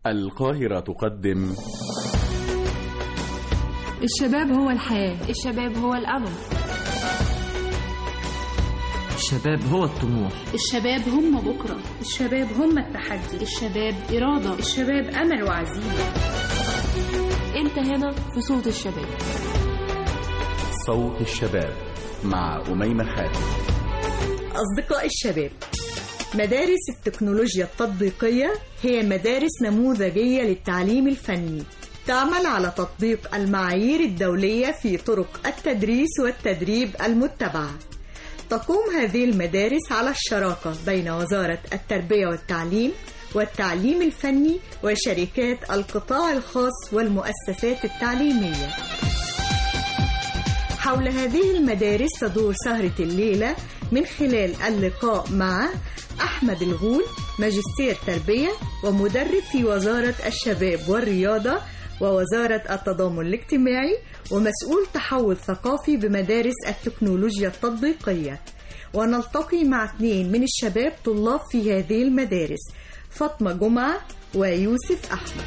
القاهرة تقدم الشباب هو الحياة الشباب هو الأمل الشباب هو الطموح الشباب هم بكرة الشباب هم التحدي الشباب إرادة الشباب أمل وعزيمة أنت هنا في صوت الشباب صوت الشباب مع أميمة خالد أصدقاء الشباب مدارس التكنولوجيا التطبيقية هي مدارس نموذجية للتعليم الفني تعمل على تطبيق المعايير الدولية في طرق التدريس والتدريب المتبعة تقوم هذه المدارس على الشراكة بين وزارة التربية والتعليم والتعليم الفني وشركات القطاع الخاص والمؤسسات التعليمية حول هذه المدارس تدور سهرة الليلة من خلال اللقاء مع أحمد الغول ماجستير تربية ومدرب في وزارة الشباب والرياضة ووزارة التضامن الاجتماعي ومسؤول تحول ثقافي بمدارس التكنولوجيا التطبيقية ونلتقي مع اثنين من الشباب طلاب في هذه المدارس فاطمة جمعة ويوسف أحمد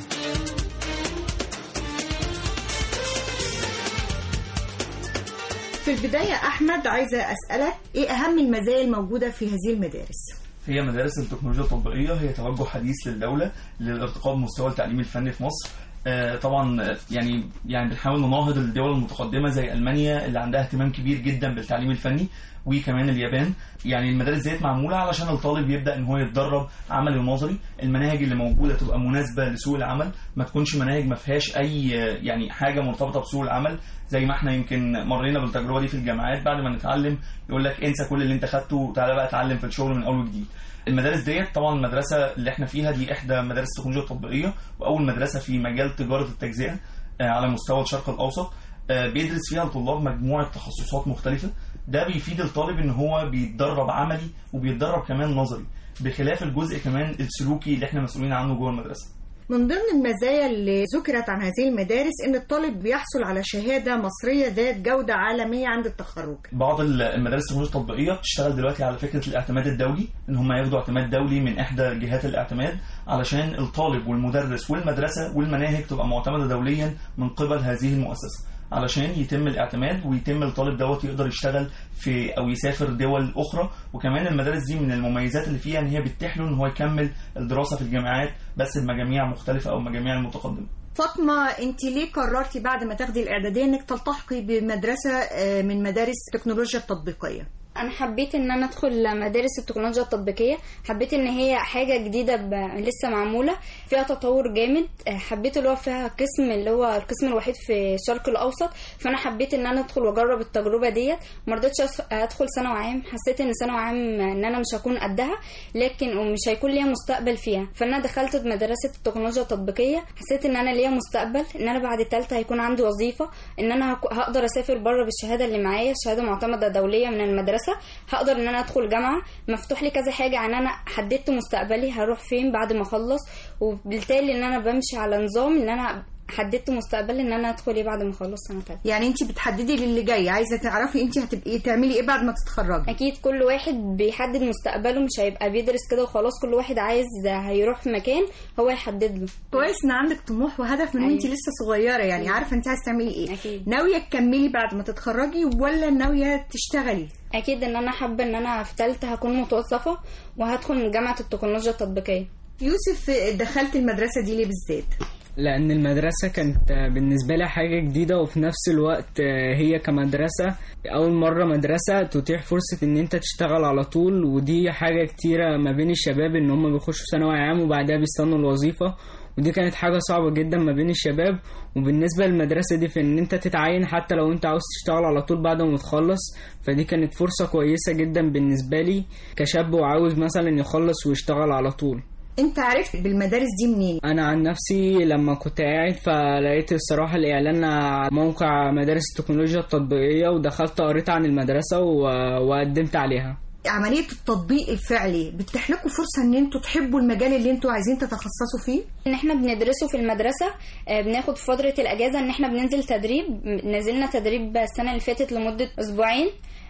في البداية أحمد عايزة أسألك إيه أهم المزايا الموجودة في هذه المدارس؟ هي مدارس التكنولوجيا التطبيقية هي توجه حديث للدولة للارتقاء بمستوى التعليم الفني في مصر آه طبعا يعني يعني بنحاول نناهض الدول المتقدمه زي المانيا اللي عندها اهتمام كبير جدا بالتعليم الفني وكمان اليابان يعني المدارس ديت معموله علشان الطالب يبدا ان هو يتدرب عملي ونظري المناهج اللي موجوده تبقى مناسبه لسوق العمل ما تكونش مناهج ما فيهاش اي يعني حاجه مرتبطه بسوق العمل زي ما احنا يمكن مرينا بالتجربه دي في الجامعات بعد ما نتعلم يقول لك انسى كل اللي انت خدته وتعالى بقى اتعلم في الشغل من اول وجديد المدارس ديت طبعا المدرسه اللي احنا فيها دي احدى مدارس التكنولوجيا التطبيقيه واول مدرسه في مجال تجاره التجزئه على مستوى الشرق الاوسط بيدرس فيها الطلاب مجموعه تخصصات مختلفه ده بيفيد الطالب ان هو بيتدرب عملي وبيتدرب كمان نظري بخلاف الجزء كمان السلوكي اللي احنا مسؤولين عنه جوه المدرسه من ضمن المزايا اللي ذكرت عن هذه المدارس ان الطالب بيحصل على شهاده مصريه ذات جوده عالميه عند التخرج. بعض المدارس التكنولوجيا التطبيقيه بتشتغل دلوقتي على فكره الاعتماد الدولي ان هم ياخدوا اعتماد دولي من احدى جهات الاعتماد علشان الطالب والمدرس والمدرسه والمناهج تبقى معتمده دوليا من قبل هذه المؤسسه. علشان يتم الاعتماد ويتم الطالب دوت يقدر يشتغل في او يسافر دول اخرى وكمان المدارس دي من المميزات اللي فيها ان هي بتتيح له ان هو يكمل الدراسه في الجامعات بس بمجاميع مختلفه او مجاميع المتقدمه فاطمة انت ليه قررتي بعد ما تاخدي الاعدادية انك تلتحقي بمدرسة من مدارس التكنولوجيا التطبيقية؟ انا حبيت ان انا ادخل مدارس التكنولوجيا التطبيقيه حبيت ان هي حاجه جديده ب... لسه معموله فيها تطور جامد حبيت اللي هو فيها قسم اللي هو القسم الوحيد في الشرق الاوسط فانا حبيت ان انا ادخل واجرب التجربه ديت ما رضيتش ادخل ثانوي عام حسيت ان ثانوي عام ان انا مش هكون قدها لكن ومش هيكون ليا مستقبل فيها فانا دخلت مدرسه التكنولوجيا التطبيقيه حسيت ان انا ليا مستقبل ان انا بعد الثالثه هيكون عندي وظيفه ان انا هقدر اسافر بره بالشهاده اللي معايا شهاده معتمده دوليه من المدرسه المدرسه هقدر ان انا ادخل جامعه مفتوح لي كذا حاجه عن انا حددت مستقبلي هروح فين بعد ما اخلص وبالتالي ان انا بمشي على نظام ان انا حددت مستقبلي ان انا ادخل ايه بعد ما اخلص سنه ثالثه يعني انت بتحددي للي جاي عايزه تعرفي انت هتبقي تعملي ايه بعد ما تتخرجي اكيد كل واحد بيحدد مستقبله مش هيبقى بيدرس كده وخلاص كل واحد عايز هيروح في مكان هو يحدد له كويس ان عندك طموح وهدف من وانت لسه صغيره يعني عارفه انت عايزه تعملي ايه أكيد. ناويه تكملي بعد ما تتخرجي ولا ناويه تشتغلي اكيد ان انا حابه ان انا في ثالثه هكون متوظفه وهدخل من جامعه التكنولوجيا التطبيقيه يوسف دخلت المدرسه دي ليه بالذات لأن المدرسة كانت بالنسبة لي حاجة جديدة وفي نفس الوقت هي كمدرسة أول مرة مدرسة تتيح فرصة إن أنت تشتغل على طول ودي حاجة كتيرة ما بين الشباب إن هم بيخشوا ثانوي عام وبعدها بيستنوا الوظيفة ودي كانت حاجة صعبة جدا ما بين الشباب وبالنسبة للمدرسة دي في إن أنت تتعين حتى لو أنت عاوز تشتغل على طول بعد ما تخلص فدي كانت فرصة كويسة جدا بالنسبة لي كشاب وعاوز مثلا يخلص ويشتغل على طول انت عرفت بالمدارس دي منين انا عن نفسي لما كنت قاعد فلقيت الصراحه الاعلان على موقع مدارس التكنولوجيا التطبيقيه ودخلت قريت عن المدرسه و... وقدمت عليها عمليه التطبيق الفعلي بتتيح لكم فرصه ان انتوا تحبوا المجال اللي انتوا عايزين تتخصصوا فيه ان احنا بندرسه في المدرسه بناخد فتره الاجازه ان احنا بننزل تدريب نزلنا تدريب السنه اللي فاتت لمده اسبوعين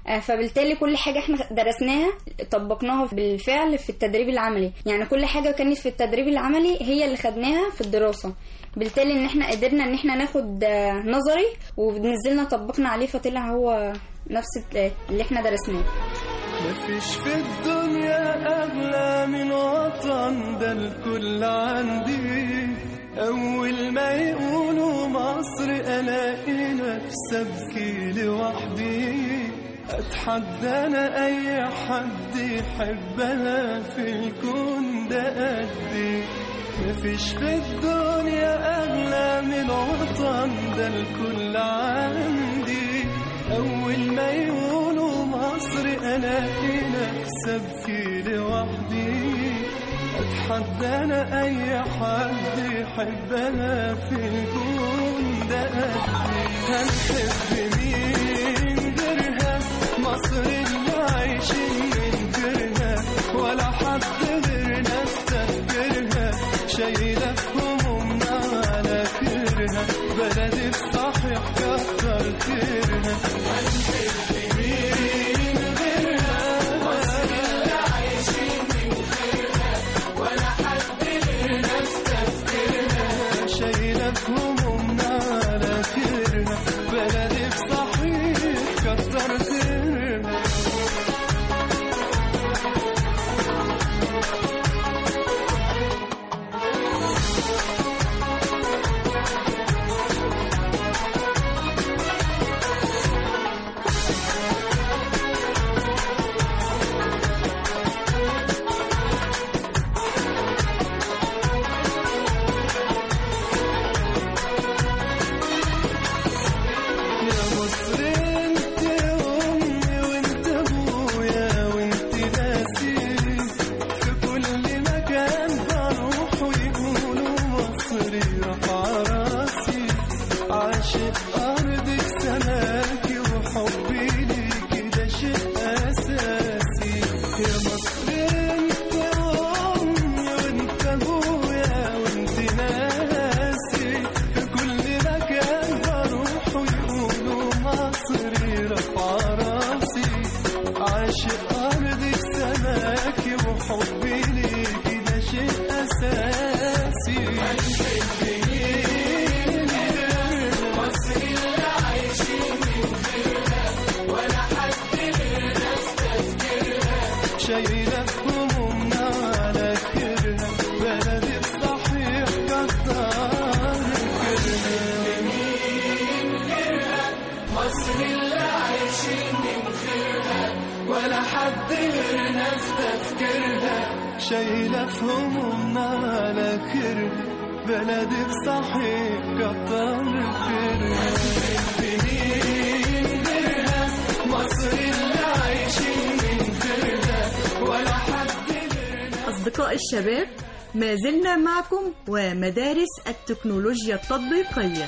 آه، فبالتالي كل حاجة احنا درسناها طبقناها بالفعل في التدريب العملي يعني كل حاجة كانت في التدريب العملي هي اللي خدناها في الدراسة بالتالي ان احنا قدرنا ان احنا ناخد آه، نظري ونزلنا طبقنا عليه فطلع هو نفس اللي احنا درسناه مفيش في الدنيا أغلى من وطن ده الكل عندي أول ما يقولوا مصر ألاقي نفسي أبكي لوحدي أتحدى أنا أي حد يحبها في الكون ده قدي مفيش في الدنيا أغلى من وطن ده الكل عندي أول ما يقولوا مصر ألاقي نفسي أبكي لوحدي أتحدى أنا أي حد يحبها في الكون ده قدي هنحب مين غيرها مصر اللي عايشين من غيرها ولا حد غيرنا استفكرها شايلة همومنا على كرها بلدي بصحيح كتر خيرها هنحب مين غيرها مصر اللي عايشين من غيرها ولا حد غيرنا استفكرها شايلة همومنا على كرها بلدي بصحيح كتر خيرها يا مصر انت امي وانت ابويا وانت ناسي في كل مكان بروح ويقولوا مصري رفع راسي عاشق ارضك سماكي وحبي ليكي ده شيء اساسي يا مصر انت امي وانت ابويا وانت ناسي في كل مكان بروح ويقولوا مصري رفع راسي عاشق أرضك سماكي وحبي ليكي ده شيء أساسي مصري اللي عايشين من غيرها ولا حد غيرنا استذكرها شايلة همومنا على كرها بلدي بصحيح كتر كرها مصر اللي عايشين من غيرها ولا حد غيرنا استذكرها شايلة في همومنا على كرها بلدي بصحيح كتر خيرها مين غيرها مصر اللي عايشين من غيرها ولا حد أصدقاء الشباب ما زلنا معكم ومدارس التكنولوجيا التطبيقية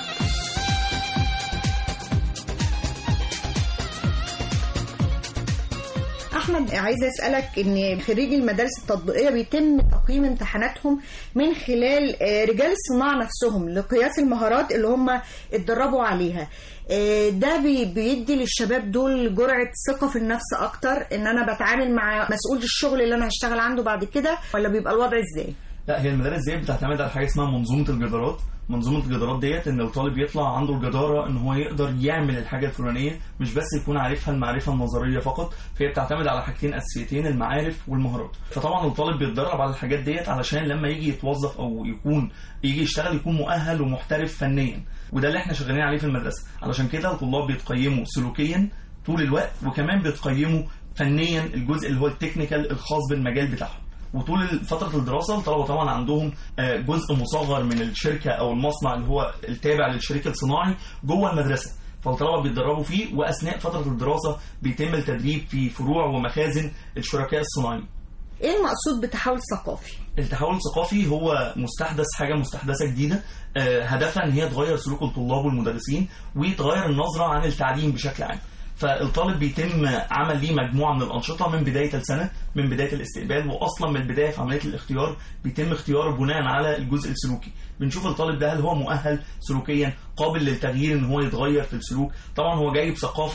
أحمد عايزة أسألك إن خريجي المدارس التطبيقية بيتم تقييم امتحاناتهم من خلال آه، رجال الصناعة نفسهم لقياس المهارات اللي هم اتدربوا عليها آه، ده بي- بيدي للشباب دول جرعة ثقة في النفس أكتر إن أنا بتعامل مع مسؤول الشغل اللي أنا هشتغل عنده بعد كده ولا بيبقى الوضع إزاي؟ لا هي المدارس ديت بتعتمد على حاجه اسمها منظومه الجدارات منظومه الجدارات ديت ان الطالب يطلع عنده الجداره ان هو يقدر يعمل الحاجه الفلانيه مش بس يكون عارفها المعرفه النظريه فقط فهي بتعتمد على حاجتين اساسيتين المعارف والمهارات فطبعا الطالب بيتدرب على الحاجات ديت علشان لما يجي يتوظف او يكون يجي يشتغل يكون مؤهل ومحترف فنيا وده اللي احنا شغالين عليه في المدرسه علشان كده الطلاب بيتقيموا سلوكيا طول الوقت وكمان بيتقيموا فنيا الجزء اللي هو التكنيكال الخاص بالمجال بتاعهم وطول فترة الدراسة الطلبة طبعا عندهم آه، جزء مصغر من الشركة أو المصنع اللي هو التابع للشريك الصناعي جوه المدرسة فالطلبة بيتدربوا فيه وأثناء فترة الدراسة بيتم التدريب في فروع ومخازن الشركاء الصناعيين إيه المقصود بتحول ثقافي؟ التحول الثقافي هو مستحدث حاجة مستحدثة جديدة آه، هدفها ان هي تغير سلوك الطلاب والمدرسين وتغير النظرة عن التعليم بشكل عام فالطالب بيتم عمل ليه مجموعة من الأنشطة من بداية السنة من بداية الاستقبال وأصلا من البداية في عملية الاختيار بيتم اختياره بناء على الجزء السلوكي بنشوف الطالب ده هل هو مؤهل سلوكيا قابل للتغيير ان هو يتغير في السلوك طبعا هو جاي بثقافة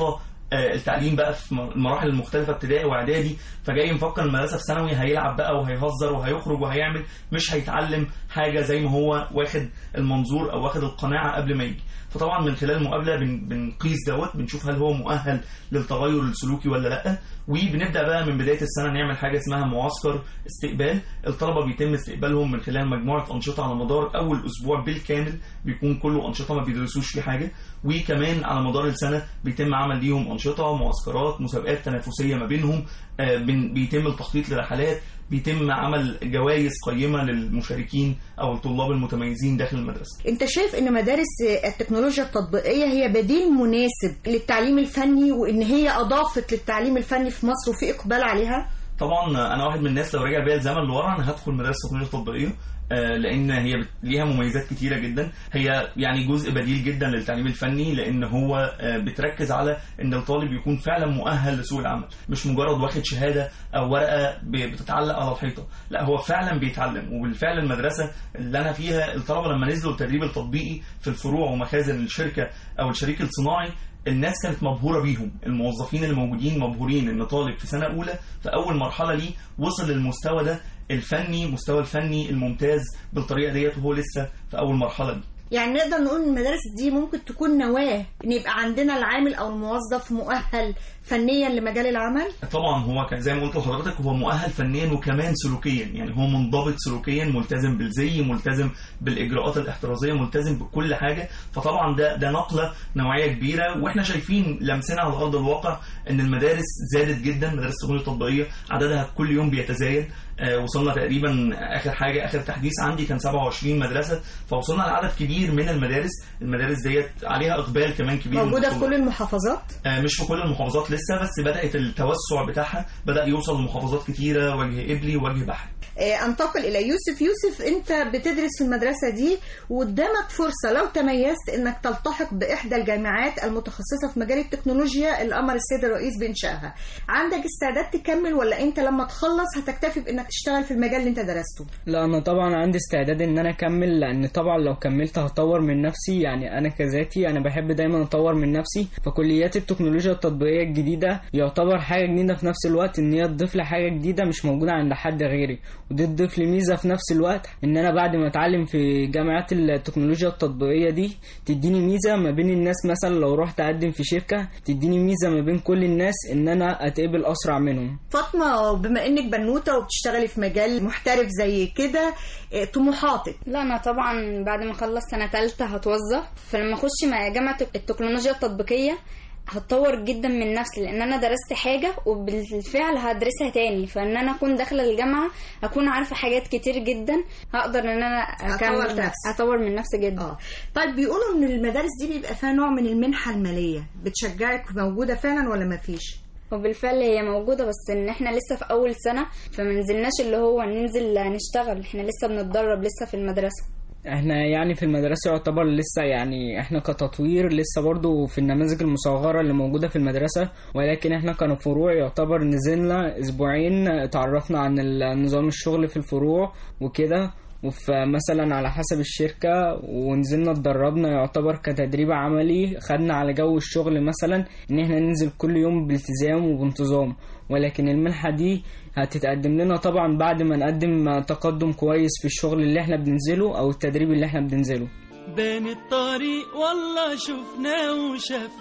آه، التعليم بقى في م- المراحل المختلفه ابتدائي واعدادي فجاي مفكر المدرسه في ثانوي هيلعب بقى وهيهزر وهيخرج وهيعمل مش هيتعلم حاجه زي ما هو واخد المنظور او واخد القناعه قبل ما يجي فطبعا من خلال المقابله بن- بنقيس دوت بنشوف هل هو مؤهل للتغير السلوكي ولا لا وبنبدا بقى من بدايه السنه نعمل حاجه اسمها معسكر استقبال الطلبه بيتم استقبالهم من خلال مجموعه انشطه على مدار اول اسبوع بالكامل بيكون كله انشطه ما بيدرسوش فيه حاجه وكمان على مدار السنه بيتم عمل ليهم انشطه معسكرات مسابقات تنافسيه ما بينهم آه، بن- بيتم التخطيط لرحلات بيتم عمل جوائز قيمه للمشاركين او الطلاب المتميزين داخل المدرسه انت شايف ان مدارس التكنولوجيا التطبيقيه هي بديل مناسب للتعليم الفني وان هي اضافت للتعليم الفني في مصر وفي اقبال عليها طبعا انا واحد من الناس لو رجع بيا الزمن لورا انا هدخل مدارس التكنولوجيا التطبيقيه آه، لان هي بت- ليها مميزات كتيره جدا هي يعني جزء بديل جدا للتعليم الفني لان هو آه، بتركز على ان الطالب يكون فعلا مؤهل لسوق العمل مش مجرد واخد شهاده او ورقه ب- بتتعلق على الحيطه لا هو فعلا بيتعلم وبالفعل المدرسه اللي انا فيها الطلبه لما نزلوا التدريب التطبيقي في الفروع ومخازن الشركه او الشريك الصناعي الناس كانت مبهوره بيهم الموظفين اللي موجودين مبهورين ان طالب في سنه اولى في اول مرحله ليه وصل للمستوى ده الفني مستوى الفني الممتاز بالطريقه ديت وهو لسه في اول مرحله دي يعني نقدر نقول ان المدارس دي ممكن تكون نواه ان يبقى عندنا العامل او الموظف مؤهل فنيا لمجال العمل طبعا هو كان زي ما قلت لحضرتك هو مؤهل فنيا وكمان سلوكيا يعني هو منضبط سلوكيا ملتزم بالزي ملتزم بالاجراءات الاحترازيه ملتزم بكل حاجه فطبعا ده ده نقله نوعيه كبيره واحنا شايفين لمسنا على ارض الواقع ان المدارس زادت جدا مدارس التكنولوجيا التطبيقيه عددها كل يوم بيتزايد آه، وصلنا تقريبا اخر حاجه اخر تحديث عندي كان 27 مدرسه فوصلنا لعدد كبير من المدارس المدارس ديت عليها اقبال كمان كبير من موجوده في الطلاب. كل المحافظات آه، مش في كل المحافظات لسه بس بدأت التوسع بتاعها بدأ يوصل لمحافظات كتيرة وجه قبلي ووجه بحري آه، انتقل الى يوسف يوسف انت بتدرس في المدرسه دي وقدامك فرصه لو تميزت انك تلتحق باحدى الجامعات المتخصصه في مجال التكنولوجيا اللي امر السيد الرئيس بانشائها عندك استعداد تكمل ولا انت لما تخلص هتكتفي بانك تشتغل في المجال اللي انت درسته لا انا طبعا عندي استعداد ان انا اكمل لان طبعا لو كملت هطور من نفسي يعني انا كذاتي انا بحب دايما اطور من نفسي فكليات التكنولوجيا التطبيقيه الجديده يعتبر حاجه جديده في نفس الوقت ان هي تضيف لي حاجه جديده مش موجوده عند حد غيري ودي تضيف لي ميزه في نفس الوقت ان انا بعد ما اتعلم في جامعات التكنولوجيا التطبيقيه دي تديني ميزه ما بين الناس مثلا لو رحت اقدم في شركه تديني ميزه ما بين كل الناس ان انا اتقبل اسرع منهم فاطمه بما انك بنوته وبتشتغلي في مجال محترف زي كده آه، طموحاتك لا انا طبعا بعد ما اخلص سنه ثالثه هتوظف فلما اخش مع جامعه التكنولوجيا التطبيقيه هتطور جدا من نفسي لان انا درست حاجه وبالفعل هدرسها تاني فان انا اكون داخله الجامعه اكون عارفه حاجات كتير جدا هقدر ان انا هطور اكمل نفسي. اطور من نفسي جدا اه طيب بيقولوا ان المدارس دي بيبقى فيها نوع من المنحه الماليه بتشجعك موجوده فعلا ولا ما فيش وبالفعل هي موجوده بس ان احنا لسه في اول سنه فمنزلناش اللي هو ننزل نشتغل احنا لسه بنتدرب لسه في المدرسه احنا يعني في المدرسة يعتبر لسه يعني احنا كتطوير لسه برضو في النماذج المصغرة اللي موجودة في المدرسة ولكن احنا كفروع يعتبر نزلنا اسبوعين تعرفنا عن ال- نظام الشغل في الفروع وكده وفي مثلا على حسب الشركة ونزلنا اتدربنا يعتبر كتدريب عملي خدنا على جو الشغل مثلا ان احنا ننزل كل يوم بالتزام وبانتظام ولكن المنحة دي هتتقدم لنا طبعا بعد ما نقدم تقدم كويس في الشغل اللي احنا بننزله او التدريب اللي احنا بننزله بين الطريق والله شفناه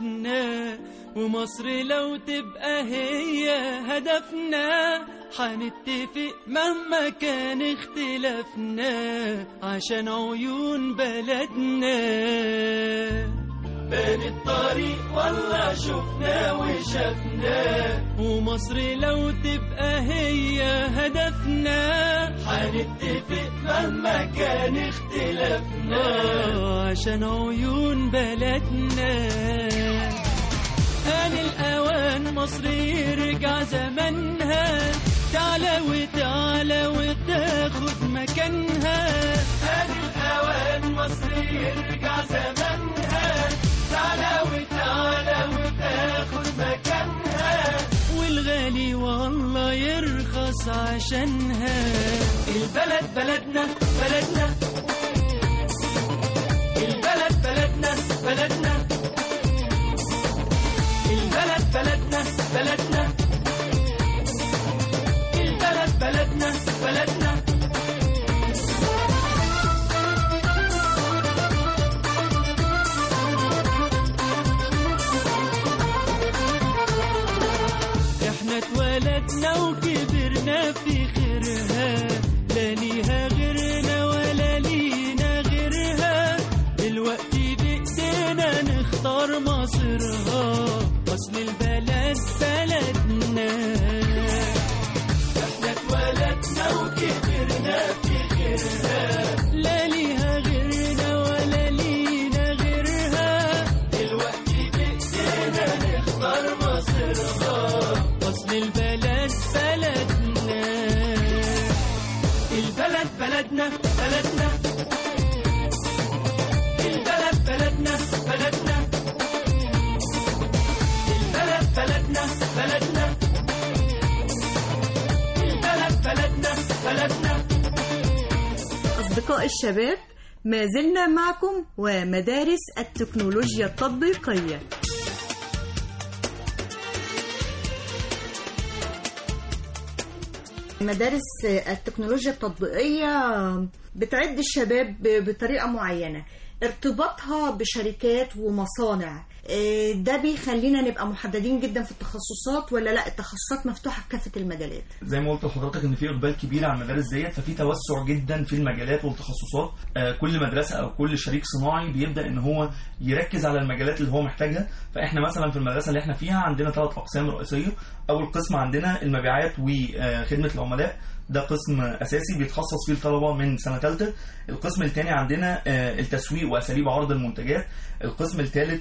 وشفناه ومصر لو تبقى هي هدفنا حنتفق مهما كان اختلافنا عشان عيون بلدنا بين الطريق والله شفناه وشفناه ومصر لو تبقى هي هدفنا حنتفق مهما كان اختلافنا عشان عيون بلدنا آن الأوان مصر يرجع زمانها تعالى وتعالى وتاخد مكانها آن الأوان مصر يرجع زمانها تعالى وتعالى وتاخد مكانها والغالي والله يرخص عشانها البلد بلدنا بلدنا البلد بلدنا بلدنا البلد الشباب ما زلنا معكم ومدارس التكنولوجيا التطبيقية مدارس التكنولوجيا التطبيقية بتعد الشباب بطريقة معينة ارتباطها بشركات ومصانع إيه ده بيخلينا نبقى محددين جدا في التخصصات ولا لا التخصصات مفتوحة في كافة المجالات زي ما قلت لحضرتك ان في اقبال كبير على المدارس ديت ففي توسع جدا في المجالات والتخصصات آه، كل مدرسه او كل شريك صناعي بيبدا ان هو يركز على المجالات اللي هو محتاجها فاحنا مثلا في المدرسه اللي احنا فيها عندنا ثلاث اقسام رئيسيه اول قسم عندنا المبيعات وخدمه العملاء ده قسم اساسي بيتخصص فيه الطلبه من سنه ثالثه القسم الثاني عندنا آه، التسويق واساليب عرض المنتجات القسم الثالث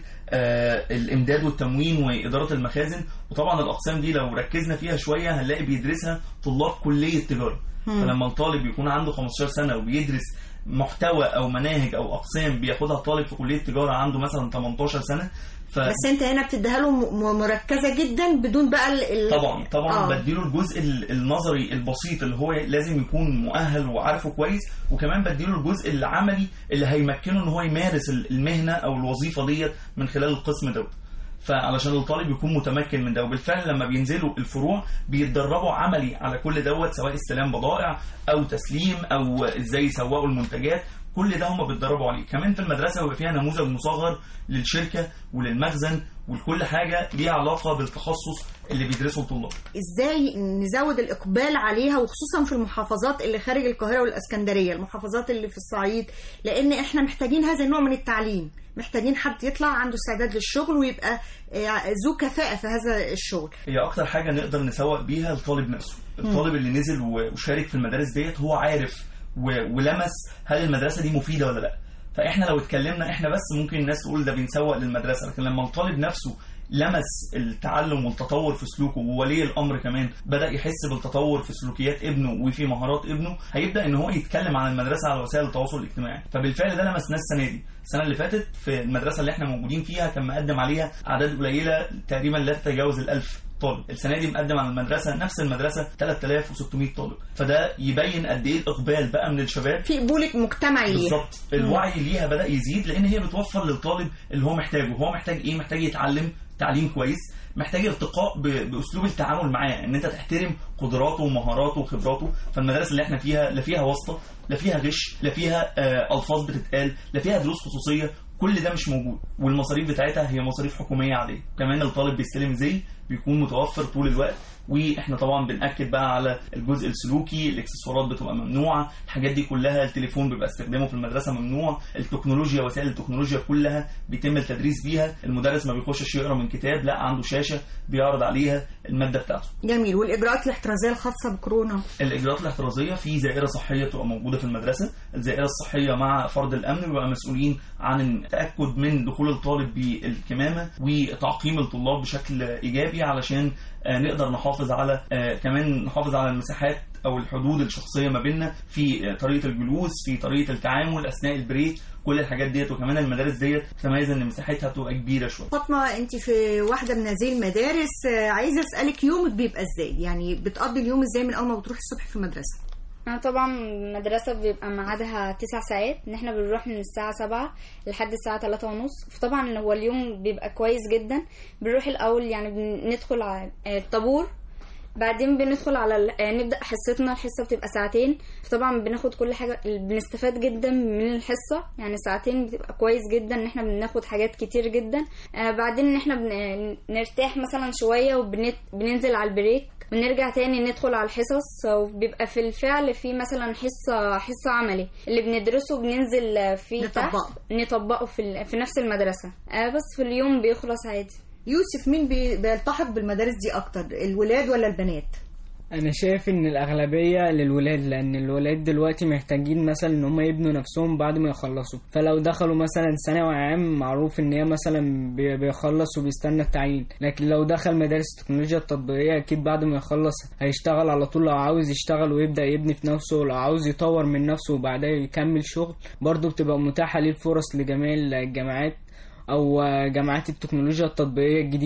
الامداد والتموين واداره المخازن وطبعا الاقسام دي لو ركزنا فيها شويه هنلاقي بيدرسها طلاب كليه تجاره مم. فلما الطالب يكون عنده 15 سنه وبيدرس محتوى او مناهج او اقسام بياخدها طالب في كليه تجاره عنده مثلا 18 سنه ف... بس انت هنا بتديها له م- مركزة جدا بدون بقى ال- ال- طبعا طبعا آه. آه. بديله الجزء ال- النظري البسيط اللي هو لازم يكون مؤهل وعارفه كويس وكمان بديله الجزء العملي اللي هيمكنه ان هو يمارس ال- المهنه او الوظيفه ديت من خلال القسم دوت فعلشان الطالب يكون متمكن من ده وبالفعل لما بينزلوا الفروع بيتدربوا عملي على كل دوت سواء استلام بضائع او تسليم او ازاي يسوقوا المنتجات كل ده هم بيتدربوا عليه كمان في المدرسه بيبقى فيها نموذج مصغر للشركه وللمخزن ولكل حاجه ليها علاقه بالتخصص اللي بيدرسه الطلاب ازاي نزود الاقبال عليها وخصوصا في المحافظات اللي خارج القاهره والاسكندريه المحافظات اللي في الصعيد لان احنا محتاجين هذا النوع من التعليم محتاجين حد يطلع عنده استعداد للشغل ويبقى آه، ذو كفاءه في هذا الشغل هي اكتر حاجه نقدر نسوق بيها الطالب نفسه الطالب اللي نزل و- وشارك في المدارس ديت هو عارف و- ولمس هل المدرسه دي مفيده ولا لا فاحنا لو اتكلمنا احنا بس ممكن الناس تقول ده بنسوق للمدرسه لكن لما الطالب نفسه لمس التعلم والتطور في سلوكه وولي الامر كمان بدا يحس بالتطور في سلوكيات ابنه وفي مهارات ابنه هيبدا ان هو يتكلم عن المدرسه على وسائل التواصل الاجتماعي فبالفعل ده لمسناه السنه دي السنه اللي فاتت في المدرسه اللي احنا موجودين فيها كان مقدم عليها اعداد قليله تقريبا لا تتجاوز الألف طالب السنه دي مقدم على المدرسه نفس المدرسه 3600 طالب فده يبين قد ايه الاقبال بقى من الشباب في قبول مجتمعي ليها بالظبط الوعي ليها بدا يزيد لان هي بتوفر للطالب اللي هو محتاجه هو محتاج ايه محتاج يتعلم تعليم كويس محتاج ارتقاء ب- باسلوب التعامل معاه ان انت تحترم قدراته ومهاراته وخبراته فالمدارس اللي احنا فيها لا فيها واسطه لا فيها غش لا فيها آه الفاظ بتتقال لا فيها دروس خصوصيه كل ده مش موجود والمصاريف بتاعتها هي مصاريف حكوميه عاديه كمان الطالب بيستلم زي بيكون متوفر طول الوقت واحنا طبعا بناكد بقى على الجزء السلوكي الاكسسوارات بتبقى ممنوعه الحاجات دي كلها التليفون بيبقى استخدامه في المدرسه ممنوع التكنولوجيا وسائل التكنولوجيا كلها بيتم التدريس بيها المدرس ما بيخشش يقرا من كتاب لا عنده شاشه بيعرض عليها الماده بتاعته جميل والاجراءات الاحترازيه الخاصه بكورونا الاجراءات الاحترازيه في زائره صحيه بتبقى موجوده في المدرسه الزائره الصحيه مع فرد الامن بيبقى مسؤولين عن التاكد من دخول الطالب بالكمامه وتعقيم الطلاب بشكل ايجابي علشان آه، نقدر نحافظ على آه، كمان نحافظ على المساحات او الحدود الشخصيه ما بيننا في آه، طريقه الجلوس في طريقه التعامل اثناء البريك كل الحاجات ديت وكمان المدارس ديت تتميز ان مساحتها بتبقى كبيره شويه فاطمه انت في واحده من هذه المدارس آه، عايزه اسالك يومك بيبقى ازاي يعني بتقضي اليوم ازاي من اول ما بتروح الصبح في المدرسه أنا طبعا المدرسة بيبقى ميعادها تسع ساعات إن احنا بنروح من الساعة سبعة لحد الساعة تلاتة ونص فطبعا هو اليوم بيبقى كويس جدا بنروح الأول يعني بندخل على آه، الطابور بعدين بندخل على ال- آه، نبدأ حصتنا الحصة بتبقى ساعتين فطبعا بناخد كل حاجة بنستفاد جدا من الحصة يعني ساعتين بتبقى كويس جدا ان احنا بناخد حاجات كتير جدا آه، بعدين ان احنا بن- نرتاح مثلا شوية وبننزل على البريك ونرجع تاني ندخل على الحصص وبيبقى في الفعل في مثلا حصة حصة عملي اللي بندرسه بننزل فيه نطبقه. تحت نطبقه في, ال- في نفس المدرسة آه، بس في اليوم بيخلص عادي يوسف مين بي- بيلتحق بالمدارس دي اكتر الولاد ولا البنات انا شايف ان الاغلبيه للولاد لان الولاد دلوقتي محتاجين مثلا ان هم يبنوا نفسهم بعد ما يخلصوا فلو دخلوا مثلا ثانوي عام معروف ان هي مثلا بي- بيخلص وبيستنى التعيين لكن لو دخل مدارس التكنولوجيا التطبيقيه اكيد بعد ما يخلص هيشتغل على طول لو عاوز يشتغل ويبدا يبني في نفسه لو عاوز يطور من نفسه وبعدها يكمل شغل برضه بتبقى متاحه ليه الفرص لجميع الجامعات او جامعات التكنولوجيا التطبيقيه الجديده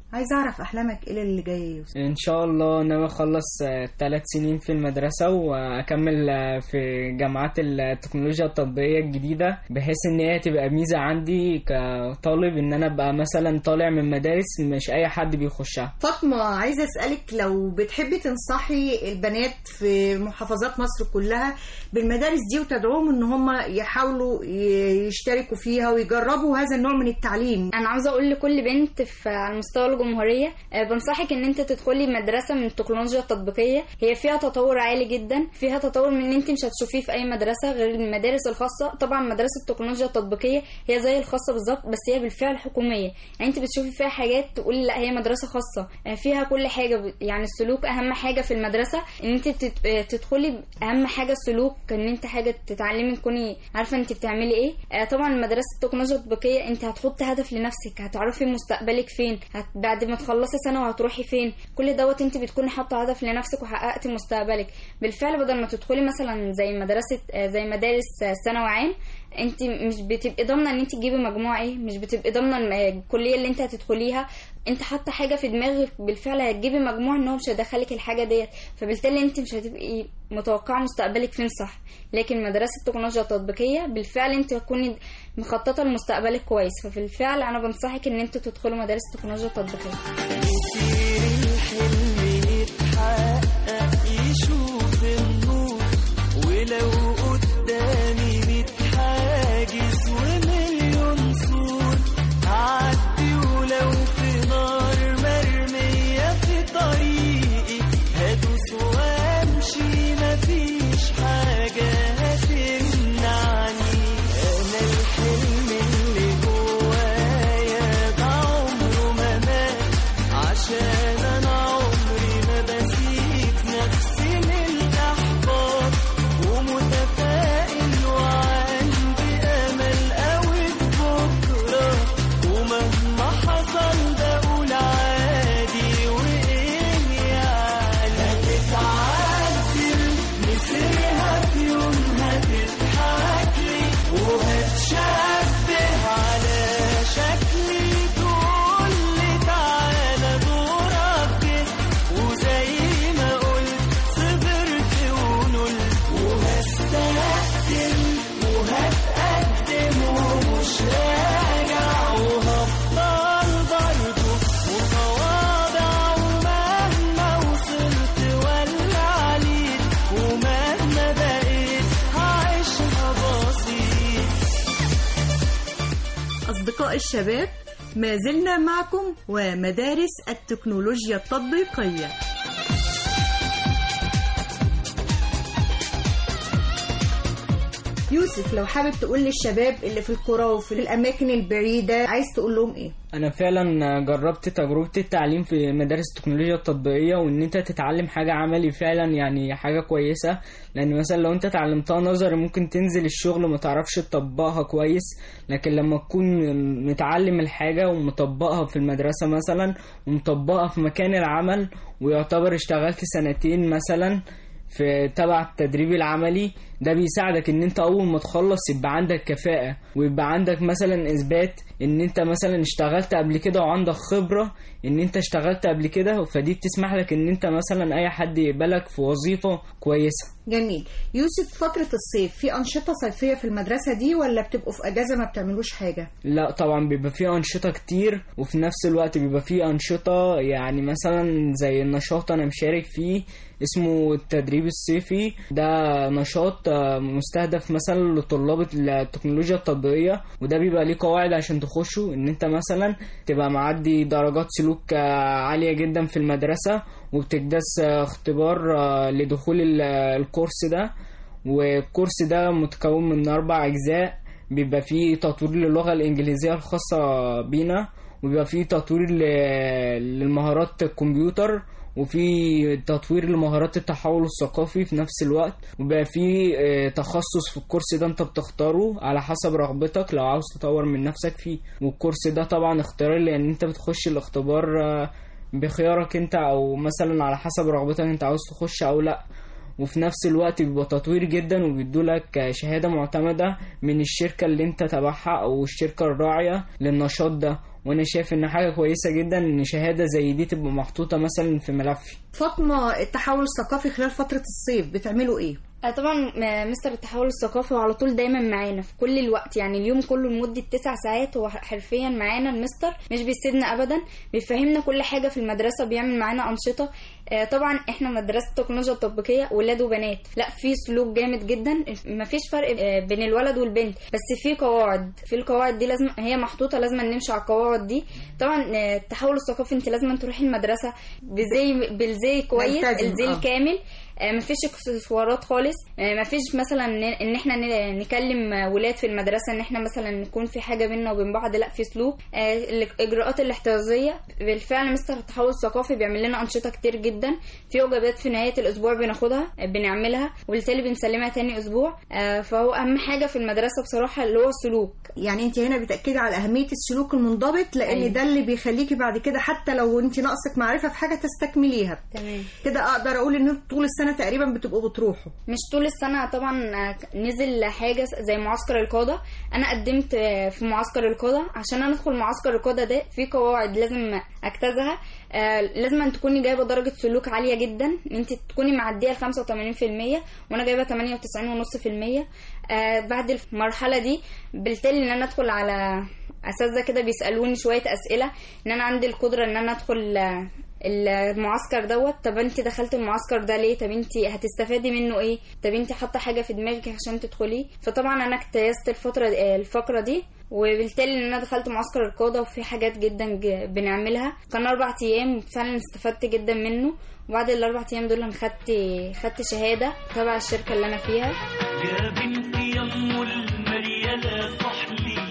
عايز اعرف احلامك ايه اللي جاي يا يوسف ان شاء الله ناوي اخلص ثلاث سنين في المدرسة واكمل آه، في جامعات التكنولوجيا التطبيقية الجديدة بحيث ان هي تبقى ميزة عندي كطالب ان انا ابقى مثلا طالع من مدارس مش اي حد بيخشها فاطمة عايزة أسألك لو بتحبي تنصحي البنات في محافظات مصر كلها بالمدارس دي وتدعوهم ان هم يحاولوا ي- يشتركوا فيها ويجربوا هذا النوع من التعليم انا عاوزه اقول لكل بنت في على مستوى الجمهوريه آه، بنصحك ان انت تدخلي مدرسه من التكنولوجيا التطبيقيه هي فيها تطور عالي جدا فيها تطور من ان انت مش هتشوفيه في اي مدرسه غير المدارس الخاصه طبعا مدرسه التكنولوجيا التطبيقيه هي زي الخاصه بالظبط بس هي بالفعل حكوميه يعني انت بتشوفي فيها حاجات تقولي لا هي مدرسه خاصه آه، فيها كل حاجه ب- يعني السلوك اهم حاجه في المدرسه ان انت تت- آه، تدخلي اهم حاجه السلوك ان انت حاجه تتعلمي تكوني عارفه انت بتعملي ايه آه، طبعا مدرسه التكنولوجيا التطبيقيه انت هتحط هدف لنفسك هتعرفي مستقبلك فين هت... بعد ما تخلصي سنه وهتروحي فين كل دوت انت بتكوني حاطه هدف لنفسك وحققتي مستقبلك بالفعل بدل ما تدخلي مثلا زي مدرسه آه، زي مدارس آه، ثانوي عام انت مش بتبقي ضامنه ان انت تجيبي مجموع ايه مش بتبقي ضامنه الم- الكليه اللي انت هتدخليها انت حاطه حاجه في دماغك بالفعل هتجيبي مجموع ان هو مش هيدخلك الحاجه ديت فبالتالي انت مش هتبقي متوقعه مستقبلك فين صح لكن مدرسه التكنولوجيا التطبيقيه بالفعل انت هتكوني مخططه لمستقبلك كويس فبالفعل انا بنصحك ان انتوا تدخلوا مدارس التكنولوجيا التطبيقيه يتحقق يشوف النور ولو قدامي ميت حاجز ومليون سور هعدي ولو في نار مرمية في طريقي هدوس وامشي مفيش حاجة هتمنعني انا الحلم اللي جوايا ده عمره ما مات عشان انا عمري ما بسيب نفسي من الاحباط ومتفائل وعندي امل قوي بكره ومهما حصل بقول عادي وايه يعني هتتعدل مصيرها في يوم هتضحك لي وهتشبه على شكلي تقول لي تعالى دورك جه وزي ما قلت صبرت ونلت وهستقدم وهتقدم ومش راجع وهفضل برضه متواضع ومهما وصلت ولا عليت ومهما بقيت هعيشها بسيط أصدقاء الشباب ما زلنا معكم ومدارس التكنولوجيا التطبيقية يوسف لو حابب تقول للشباب اللي في القرى وفي الأماكن البعيدة عايز تقول لهم إيه؟ انا فعلا جربت تجربة التعليم في مدارس التكنولوجيا التطبيقية وان انت تتعلم حاجة عملي فعلا يعني حاجة كويسة لان مثلا لو انت اتعلمتها نظري ممكن تنزل الشغل ما تعرفش تطبقها كويس لكن لما تكون متعلم الحاجة ومطبقها في المدرسة مثلا ومطبقها في مكان العمل ويعتبر اشتغلت سنتين مثلا في تبع التدريب العملي ده بيساعدك ان انت اول ما تخلص يبقى عندك كفاءة ويبقى عندك مثلا اثبات ان انت مثلا اشتغلت قبل كده وعندك خبرة ان انت اشتغلت قبل كده فدي بتسمح لك ان انت مثلا اي حد يقبلك في وظيفة كويسة جميل يوسف فترة الصيف في أنشطة صيفية في المدرسة دي ولا بتبقوا في أجازة ما بتعملوش حاجة؟ لا طبعا بيبقى فيه أنشطة كتير وفي نفس الوقت بيبقى فيه أنشطة يعني مثلا زي النشاط أنا مشارك فيه اسمه التدريب الصيفي ده نشاط آه، مستهدف مثلا لطلاب التكنولوجيا التطبيقية وده بيبقى ليه قواعد عشان تخشه ان انت مثلا تبقى معدي درجات سلوك آه، عالية جدا في المدرسة وبتجدس آه، اختبار آه، لدخول ال- الكورس ده والكورس ده متكون من أربع أجزاء بيبقى فيه تطوير للغة الإنجليزية الخاصة بينا وبيبقى فيه تطوير ل- للمهارات الكمبيوتر وفي تطوير لمهارات التحول الثقافي في نفس الوقت وبقى في آه، تخصص في الكورس ده انت بتختاره على حسب رغبتك لو عاوز تطور من نفسك فيه والكورس ده طبعا اختياري لان انت بتخش الاختبار آه، بخيارك انت او مثلا على حسب رغبتك انت عاوز تخش او لا وفي نفس الوقت بيبقى تطوير جدا وبيدولك شهادة معتمدة من الشركة اللي انت تبعها او الشركة الراعية للنشاط ده وانا شايف ان حاجه كويسه جدا ان شهاده زي دي تبقى محطوطه مثلا في ملفي فاطمه التحول الثقافي خلال فتره الصيف بتعملوا ايه آه، طبعا م- مستر التحول الثقافي هو على طول دايما معانا في كل الوقت يعني اليوم كله لمدة تسع ساعات هو حرفيا معانا المستر مش بيسيبنا ابدا بيفهمنا كل حاجة في المدرسة بيعمل معانا أنشطة آه، طبعا احنا مدرسة التكنولوجيا التطبيقية ولاد وبنات لا في سلوك جامد جدا مفيش فرق آه، بين الولد والبنت بس في قواعد في القواعد دي لازم هي محطوطة لازم نمشي على القواعد دي طبعا آه، التحول الثقافي انت لازم تروحي المدرسة بزي بالزي كويس ملتزم، الزي آه. الكامل آه، مفيش اكسسوارات خالص آه، مفيش مثلا ن- ان احنا ن- نكلم آه، ولاد في المدرسه ان احنا مثلا نكون في حاجه بينا وبين بعض لا في سلوك آه، الاجراءات الاحترازيه بالفعل مستر التحول الثقافي بيعمل لنا انشطه كتير جدا في وجبات في نهايه الاسبوع بناخدها آه، بنعملها وبالتالي بنسلمها تاني اسبوع آه، فهو اهم حاجه في المدرسه بصراحه اللي هو السلوك يعني انت هنا بتاكدي على اهميه السلوك المنضبط لان أيوة. ده اللي بيخليكي بعد كده حتى لو انت ناقصك معرفه في حاجه تستكمليها تمام كده اقدر اقول ان طول السنه تقريبا بتبقوا بتروحوا مش طول السنة طبعا آه، نزل حاجة زي معسكر القادة أنا قدمت آه، في معسكر القادة عشان أنا أدخل معسكر القادة ده في قواعد لازم أجتازها آه، لازم أن تكوني جايبة درجة سلوك عالية جدا إن أنت تكوني معدية ال 85% وأنا جايبة 98.5% آه، بعد المرحلة دي بالتالي إن أنا أدخل على اساتذه كده بيسالوني شويه اسئله ان انا عندي القدره ان انا ادخل آه، المعسكر دوت طب انت دخلت المعسكر ده ليه طب انت هتستفادي منه ايه طب انت حاطه حاجه في دماغك عشان تدخلي فطبعا انا اجتزت الفتره آه، الفقره دي وبالتالي ان انا دخلت معسكر القاده وفي حاجات جدا ج- بنعملها كان اربع ايام فعلا استفدت جدا منه وبعد الاربع ايام دول انا خدت خدت شهاده تبع الشركه اللي انا فيها يا بنتي يم المريالة صحلي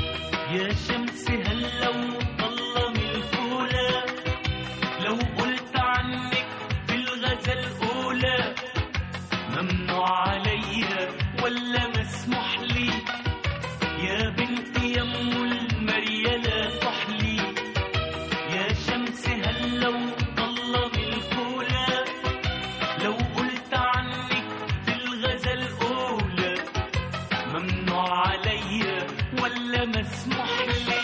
يا شمس هلا وطلة من الفولة لو قلت عنك في الغزل أولى ممنوع عليا ولا مسموح لي يا بنتي يم المريالة صحلي يا شمس هلا وطلة من الفولة لو قلت عنك في الغزل أولى ممنوع عليا ولا مسموح لي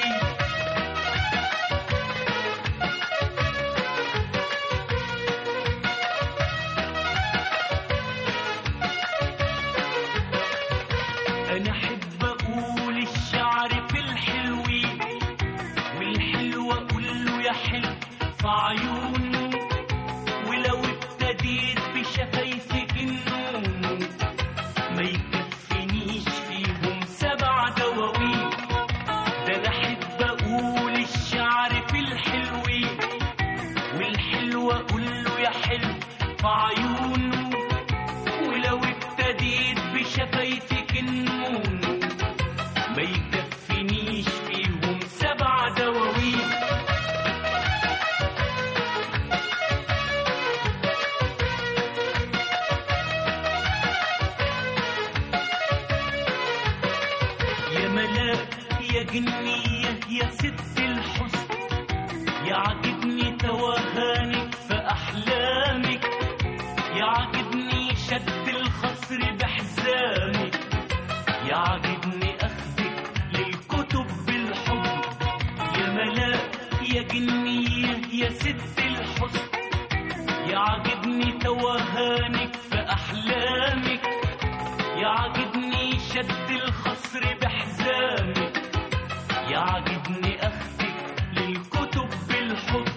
أنا أحب أقول الشعر في الحلوين والحلو أقول له يا حلو في عيونه ولو ابتديت بشفايفك النون ما يكفينيش فيهم سبع دواوين ده انا احب اقول الشعر في الحلوين والحلو اقول له يا حلو في عيونه ولو ابتديت بشفايفك النون ما يكفينيش فيهم سبع دواوين يا ملاك يا جنية يا ست الحسن يعجبني توهانك في أحلامك يعجبني شد الخصر بحزامك يعجبني أخذك للكتب بالحب يا ملاك يا جنية يا ست الحسن يعجبني توهانك في أحلامك يعجبني شد الخصر بحزامك يعجبني أخذك للكتب بالحب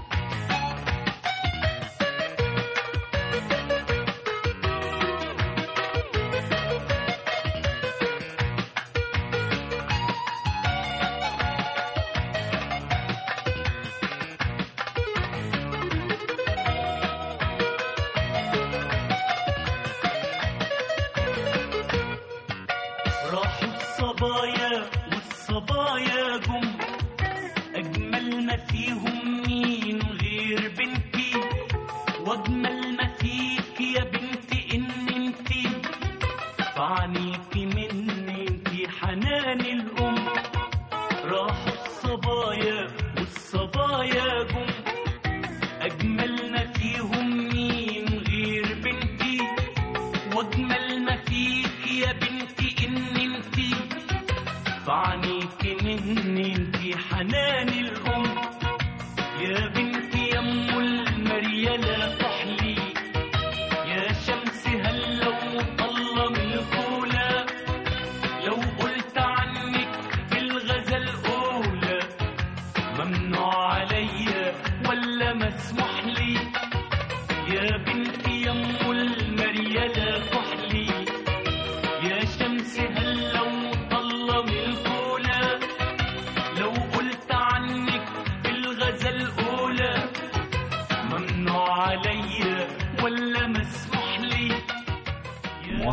راحوا الصبايا والصبايا جم أجمل ما فيهم مين غير بنتي وأجمل ما فيك يا بنتي إن انتي فعنيكي مني انتي حنان الأم راحوا الصبايا والصبايا جم أجمل ما فيهم مين غير بنتي واجمل ما فيك يا بنتي ان انتي فعنيك مني انتي حنان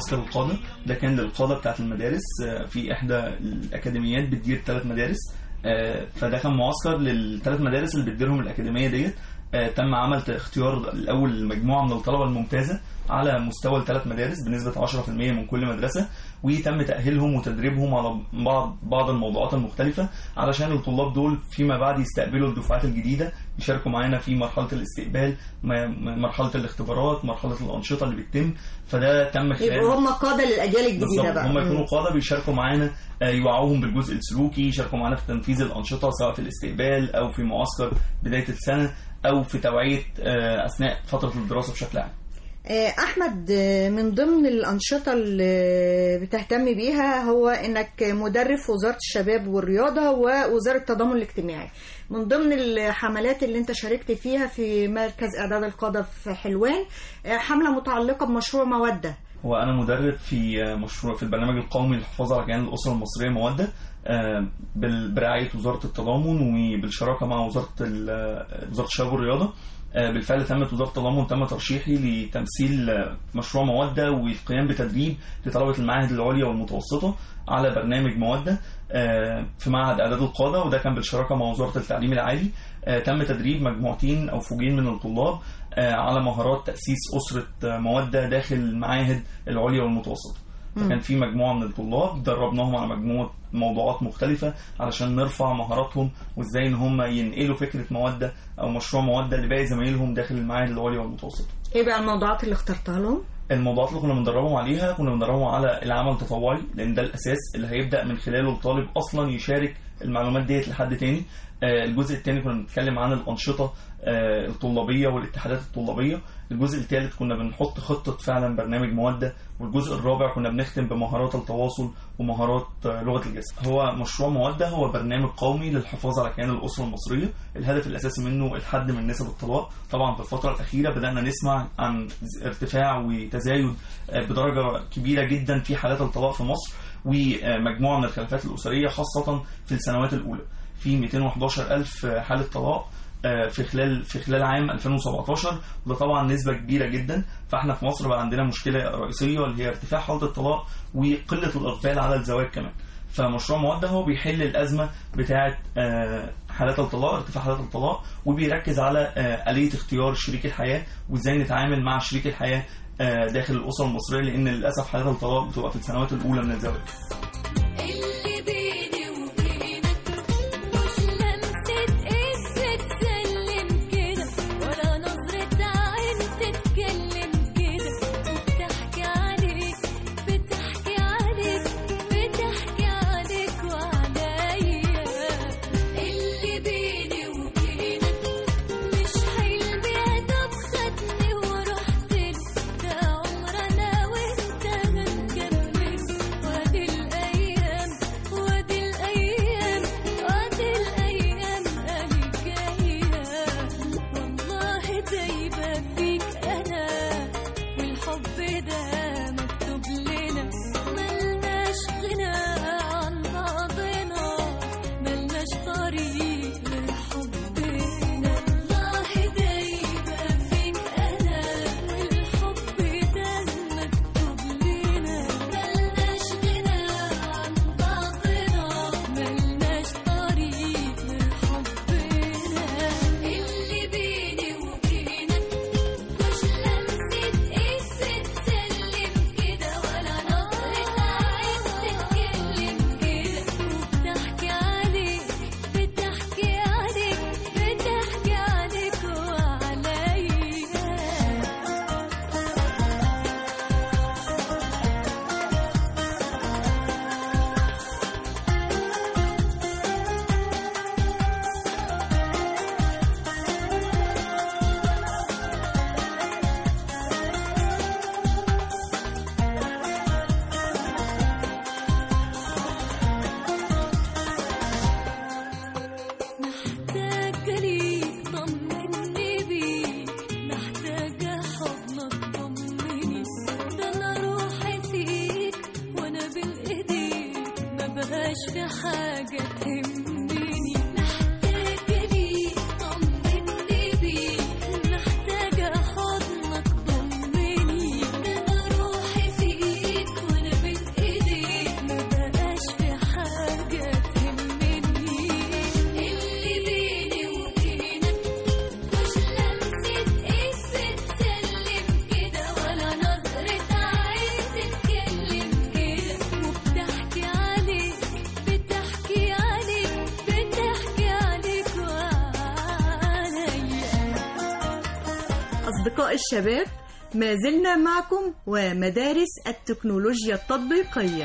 معسكر القاده ده كان للقاده بتاعه المدارس آه، في احدى الاكاديميات بتدير ثلاث مدارس آه، فده كان معسكر للثلاث مدارس اللي بتديرهم الاكاديميه ديت آه، تم عمل اختيار الاول مجموعه من الطلبه الممتازه على مستوى الثلاث مدارس بنسبه 10% من كل مدرسه وتم تاهيلهم وتدريبهم على بعض بعض الموضوعات المختلفه علشان الطلاب دول فيما بعد يستقبلوا الدفعات الجديده يشاركوا معانا في مرحله الاستقبال م- م- مرحله الاختبارات مرحله الانشطه اللي بتتم فده تم خلال يبقوا هم قاده للاجيال الجديده بالظبط بقى هم يكونوا مم. قاده بيشاركوا معانا آه، يوعوهم بالجزء السلوكي يشاركوا معانا في تنفيذ الانشطه سواء في الاستقبال او في معسكر بدايه السنه او في توعيه آه، اثناء فتره الدراسه بشكل عام آه، احمد آه، من ضمن الانشطه اللي بتهتم بيها هو انك مدرب في وزاره الشباب والرياضه ووزاره التضامن الاجتماعي من ضمن الحملات اللي انت شاركت فيها في مركز اعداد القاده في حلوان آه، حمله متعلقه بمشروع موده هو انا مدرب في آه، مشروع في البرنامج القومي للحفاظ على كيان الاسره المصريه موده آه، بال- برعايه وزاره التضامن وبالشراكه مع وزاره ال- آه، وزاره الشباب والرياضه آه، بالفعل تمت وزاره التضامن تم ترشيحي لتمثيل آه، مشروع موده والقيام بتدريب لطلبه المعاهد العليا والمتوسطه على برنامج موده آه، في معهد اعداد القاده وده كان بالشراكه مع وزاره التعليم العالي آه، تم تدريب مجموعتين او فوجين من الطلاب آه، على مهارات تاسيس اسره آه، موده داخل المعاهد العليا والمتوسطه مم. فكان في مجموعه من الطلاب دربناهم على مجموعه موضوعات مختلفه علشان نرفع مهاراتهم وازاي ان هم ينقلوا فكره موده او مشروع موده لباقي زمايلهم داخل المعاهد العليا والمتوسطه ايه بقى الموضوعات اللي اخترتها لهم الموضوعات اللي كنا بندربهم عليها كنا بندربهم على العمل التطوعي لان ده الاساس اللي هيبدا من خلاله الطالب اصلا يشارك المعلومات ديت لحد تاني آه، الجزء الثاني كنا بنتكلم عن الانشطه آه، الطلابيه والاتحادات الطلابيه الجزء الثالث كنا بنحط خطه فعلا برنامج موده والجزء الرابع كنا بنختم بمهارات التواصل ومهارات آه، لغه الجسد هو مشروع موده هو برنامج قومي للحفاظ على كيان الاسره المصريه الهدف الاساسي منه الحد من نسب الطلاق طبعا في الفتره الاخيره بدانا نسمع عن ارتفاع وتزايد آه، بدرجه كبيره جدا في حالات الطلاق في مصر ومجموعه من الخلافات الاسريه خاصه في السنوات الاولى في 211 ألف حالة طلاق آه، في خلال في خلال عام 2017 وده طبعا نسبة كبيرة جدا فاحنا في مصر بقى عندنا مشكلة رئيسية اللي هي ارتفاع حالة الطلاق وقلة الإقبال على الزواج كمان فمشروع موده هو بيحل الأزمة بتاعة آه، حالات الطلاق ارتفاع حالات الطلاق وبيركز على آه، آلية اختيار شريك الحياة وازاي نتعامل مع شريك الحياة آه، داخل الأسرة المصرية لأن للأسف حالات الطلاق بتبقى في السنوات الأولى من الزواج اللي بيني وبينك مش لمسة ايد بتسلم كده ولا نظرة عين تتكلم كده وبتحكي عليك بتحكي عليك بتحكي عليك وعليا اللي بيني وبينك مش حلم يا دوب خدني ورحت له ده عمر انا وانت هنكمل وادي الايام وادي الايام وادي الايام قالي جايه والله دايبه فيك انا والحب ده مكتوب لنا ملناش غنى عن بعضنا ملناش طريق لحبنا والله دايبه فيك انا والحب ده مكتوب لنا ملناش غنى عن بعضنا ملناش طريق لحبنا اللي بيني وبينك مش لمسة ايد بتسلم كده ولا نظرة عين تتكلم كده وبتحكي عليك بتحكي عليك بتحكي عليك وعليا محتاجة ليك طمني بيك محتاجة حضنك طمني ده أنا روحي فيك وأنا بين إيديك ما بقاش في حاجة تهمني محتاجة ليك طمني بيك محتاجة حضنك طمني ده أنا روحي فيك أصدقاء الشباب ما زلنا معكم ومدارس التكنولوجيا التطبيقية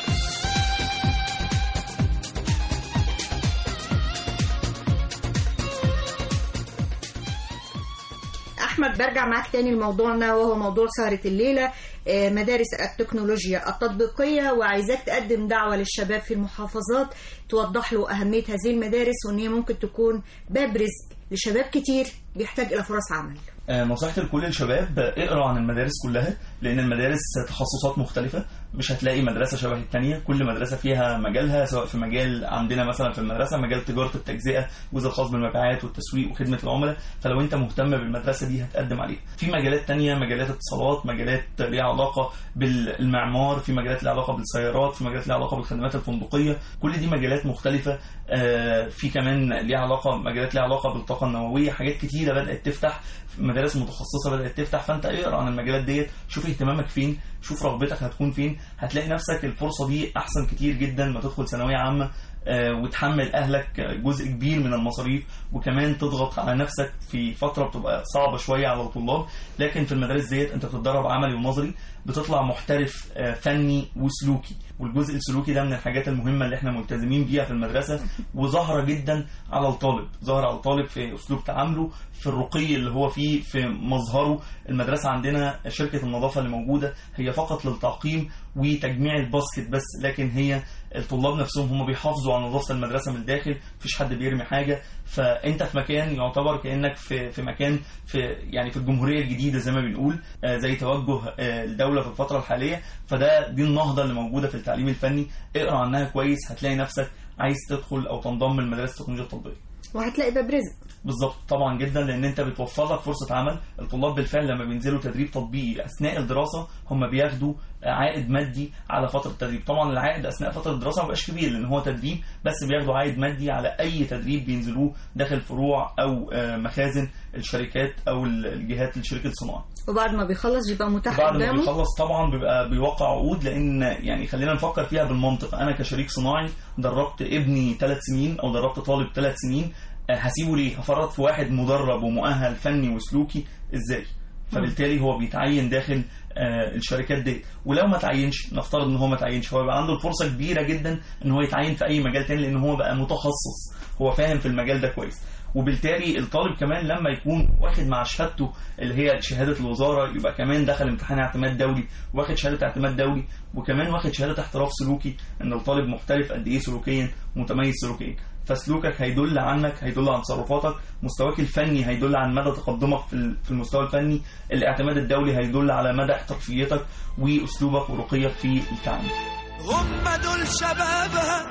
أحمد برجع معاك تاني لموضوعنا وهو موضوع سهرة الليلة آه، مدارس التكنولوجيا التطبيقية وعايزاك تقدم دعوة للشباب في المحافظات توضح له أهمية هذه المدارس وإن هي ممكن تكون باب رزق لشباب كتير بيحتاج إلى فرص عمل آه، نصيحتي لكل الشباب آه، اقروا عن المدارس كلها لان المدارس تخصصات مختلفه مش هتلاقي مدرسه شبه الثانيه كل مدرسه فيها مجالها سواء في مجال عندنا مثلا في المدرسه مجال تجاره التجزئه الجزء الخاص بالمبيعات والتسويق وخدمه العملاء فلو انت مهتم بالمدرسه دي هتقدم عليها في مجالات تانية مجالات اتصالات مجالات ليها علاقه بالمعمار في مجالات ليها علاقه بالسيارات في مجالات ليها علاقه بالخدمات الفندقيه كل دي مجالات مختلفه آه، في كمان ليها علاقه مجالات ليها علاقه بالطاقه النوويه حاجات كتيره بدات تفتح مدارس متخصصه بدات تفتح فانت اقرا عن المجالات ديت شوف اهتمامك فين شوف رغبتك هتكون فين هتلاقي نفسك الفرصه دي احسن كتير جدا ما تدخل ثانويه عامه آه، وتحمل اهلك جزء كبير من المصاريف وكمان تضغط على نفسك في فتره بتبقى صعبه شويه على الطلاب لكن في المدارس ديت انت بتتدرب عملي ونظري بتطلع محترف آه، فني وسلوكي والجزء السلوكي ده من الحاجات المهمه اللي احنا ملتزمين بيها في المدرسه وظاهره جدا على الطالب ظاهره على الطالب في اسلوب تعامله في الرقي اللي هو فيه في مظهره المدرسه عندنا شركه النظافه اللي موجوده هي فقط للتعقيم وتجميع الباسكت بس لكن هي الطلاب نفسهم هم بيحافظوا على نظافه المدرسه من الداخل مفيش حد بيرمي حاجه فانت في مكان يعتبر كانك في في مكان في يعني في الجمهوريه الجديده زي ما بنقول آه، زي توجه آه، الدوله في الفتره الحاليه فده دي النهضه اللي موجوده في التعليم الفني اقرا عنها كويس هتلاقي نفسك عايز تدخل او تنضم لمدارس التكنولوجيا التطبيقيه وهتلاقي باب رزق بالظبط طبعا جدا لان انت بتوفر لك فرصه عمل الطلاب بالفعل لما بينزلوا تدريب تطبيقي اثناء الدراسه هم بياخدوا عائد مادي على فتره التدريب طبعا العائد اثناء فتره الدراسه ما بيبقاش كبير لان هو تدريب بس بياخدوا عائد مادي على اي تدريب بينزلوه داخل فروع او آه، مخازن الشركات او الجهات الشركه الصناعه وبعد ما بيخلص بيبقى متاح بعد ما قدامه بيخلص طبعا بيبقى بيوقع عقود لان يعني خلينا نفكر فيها بالمنطق انا كشريك صناعي دربت ابني ثلاث سنين او دربت طالب ثلاث سنين آه، هسيبه ليه هفرط في واحد مدرب ومؤهل فني وسلوكي ازاي فبالتالي هو بيتعين داخل آه، الشركات دي ولو ما تعينش نفترض ان هو ما تعينش هو يبقى عنده الفرصه كبيره جدا ان هو يتعين في اي مجال تاني لان هو بقى متخصص هو فاهم في المجال ده كويس وبالتالي الطالب كمان لما يكون واخد مع شهادته اللي هي شهاده الوزاره يبقى كمان دخل امتحان اعتماد دولي واخد شهاده اعتماد دولي وكمان واخد شهاده احتراف سلوكي ان الطالب محترف قد ايه سلوكيا متميز سلوكيا فسلوكك هيدل عنك هيدل عن تصرفاتك مستواك الفني هيدل عن مدى تقدمك في ال- في المستوى الفني الاعتماد الدولي هيدل على مدى احترافيتك واسلوبك ورقيك في التعامل هم دول شبابها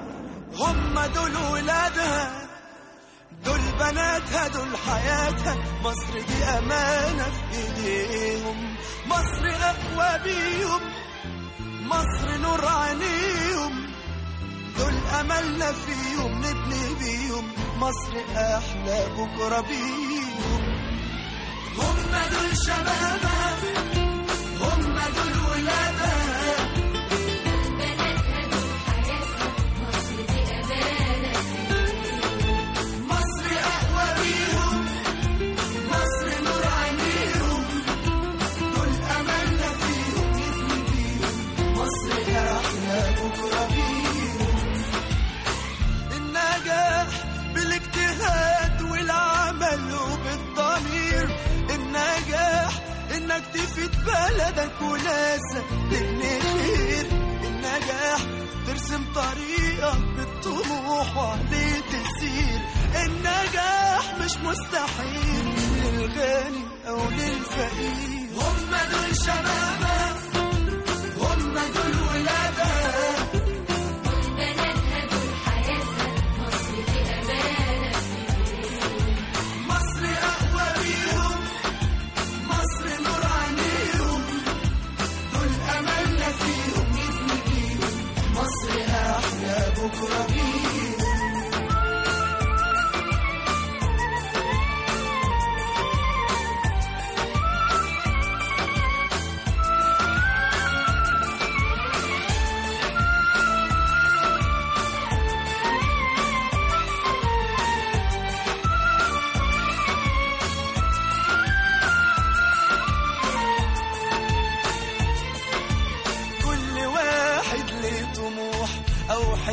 هم دول ولادها دول بناتها دول حياتها مصر دي أمانة في إيديهم مصر أقوى بيهم مصر نور عينيهم دول أملنا فيهم نبني بيهم مصر أحلى بكرة بيهم هم دول شبابها هم دول ولادها مصر أقوى بيهم مصر نور عينيهم دول أملنا فيهم نبني بيهم مصر أحلى بكرة بيهم النجاح بالاجتهاد والعمل وبالضمير النجاح انك تفيد بلدك وناسك تبني خير النجاح ترسم طريقك بالطموح وعليه تسير النجاح مش مستحيل للغني او للفقير هم دول شبابك هم دول ولادك مصر أقوى بيهم مصر نور عينيهم دول أملنا فيهم نبني بيهم مصر أحلى بكرة بيهم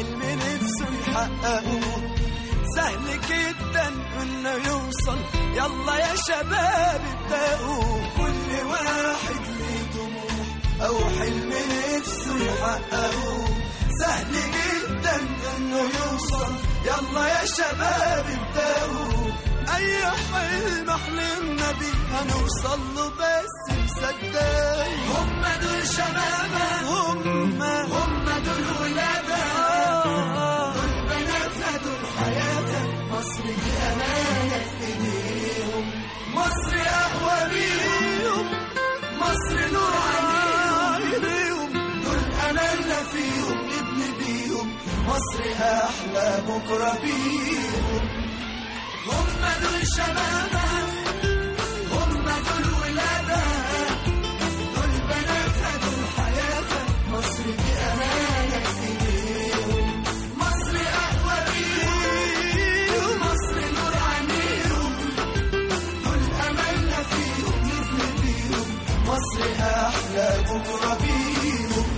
حلم نفسه يحققوه سهل جدا انه يوصل يلا يا شباب ابدأوا كل واحد ليه طموح او حلم نفسه يحققوه سهل جدا انه يوصل يلا يا شباب ابدأوا اي حلم حلمنا بيه هنوصل له بس مصدق هم دول شبابنا هم هم دول ولادنا دول بناتنا دول حياتنا مصر دي امانه في ايديهم مصر اقوى بيهم مصر نور عينيهم دول املنا فيهم نبني بيهم مصر احلى بكره بيهم هم دول شبابها هم دول ولادها دول بناتها دول حياتها مصر دي أمانة في إيديهم مصر أقوى بيهم مصر نور عينيهم دول أملنا فيهم نبني بيهم مصر أحلى بكرة بيهم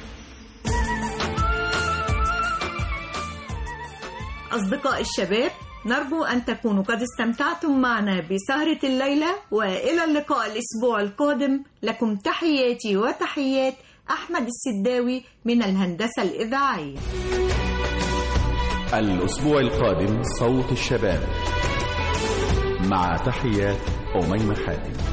أصدقاء الشباب نرجو أن تكونوا قد استمتعتم معنا بسهرة الليلة وإلى اللقاء الأسبوع القادم لكم تحياتي وتحيات أحمد السداوي من الهندسة الإذاعية الأسبوع القادم صوت الشباب مع تحيات أميمة خاتم